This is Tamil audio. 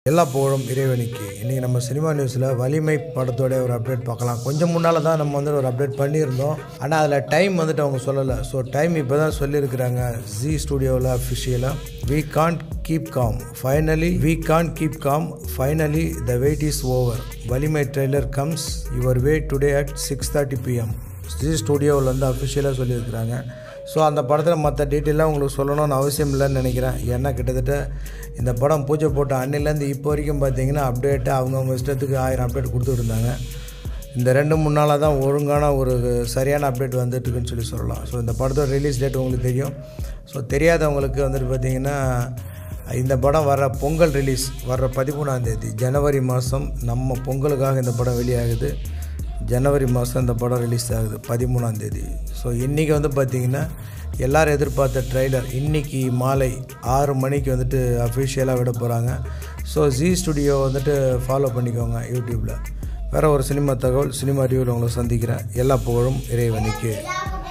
எல்லா புகழும் இறைவனுக்கு இன்றைக்கி நம்ம சினிமா நியூஸில் வலிமை படத்தோட ஒரு அப்டேட் பார்க்கலாம் கொஞ்சம் முன்னால் தான் நம்ம வந்து ஒரு அப்டேட் பண்ணியிருந்தோம் ஆனால் அதில் டைம் வந்துட்டு அவங்க சொல்லலை ஸோ டைம் இப்போ தான் சொல்லியிருக்கிறாங்க ஜி ஸ்டுடியோவில் அஃபிஷியலாக we can't keep calm finally we can't keep calm finally the wait is over Valimai trailer comes your way today at six thirty PM Zee ஸ்டுடியோவில் வந்து அஃபிஷியலாக சொல்லியிருக்கிறாங்க ஸோ அந்த படத்தில் மற்ற டீட்டெயிலாக உங்களுக்கு சொல்லணும்னு அவசியம் இல்லைன்னு நினைக்கிறேன் ஏன்னா கிட்டத்தட்ட இந்த படம் பூஜை போட்ட அன்னிலேருந்து இப்போ வரைக்கும் பார்த்தீங்கன்னா அப்டேட்டு அவங்கவுங்க இஷ்டத்துக்கு ஆயிரம் அப்டேட் கொடுத்துட்டு இருந்தாங்க இந்த ரெண்டு மூணு நாளாக தான் ஒழுங்கான ஒரு சரியான அப்டேட் வந்துட்டுருக்குன்னு சொல்லி சொல்லலாம் ஸோ இந்த படத்தோட ரிலீஸ் டேட் உங்களுக்கு தெரியும் ஸோ தெரியாதவங்களுக்கு வந்துட்டு பார்த்தீங்கன்னா இந்த படம் வர பொங்கல் ரிலீஸ் வர்ற பதிமூணாம் தேதி ஜனவரி மாதம் நம்ம பொங்கலுக்காக இந்த படம் வெளியாகுது ஜனவரி மாதம் இந்த படம் ரிலீஸ் ஆகுது பதிமூணாம் தேதி ஸோ இன்றைக்கி வந்து பார்த்திங்கன்னா எல்லோரும் எதிர்பார்த்த ட்ரைலர் இன்றைக்கி மாலை ஆறு மணிக்கு வந்துட்டு அஃபிஷியலாக விட போகிறாங்க ஸோ ஜி ஸ்டுடியோ வந்துட்டு ஃபாலோ பண்ணிக்கோங்க யூடியூப்பில் வேறு ஒரு சினிமா தகவல் சினிமா ரிவ்யூவில் உங்களை சந்திக்கிறேன் எல்லா புகழும் இறைவனுக்கு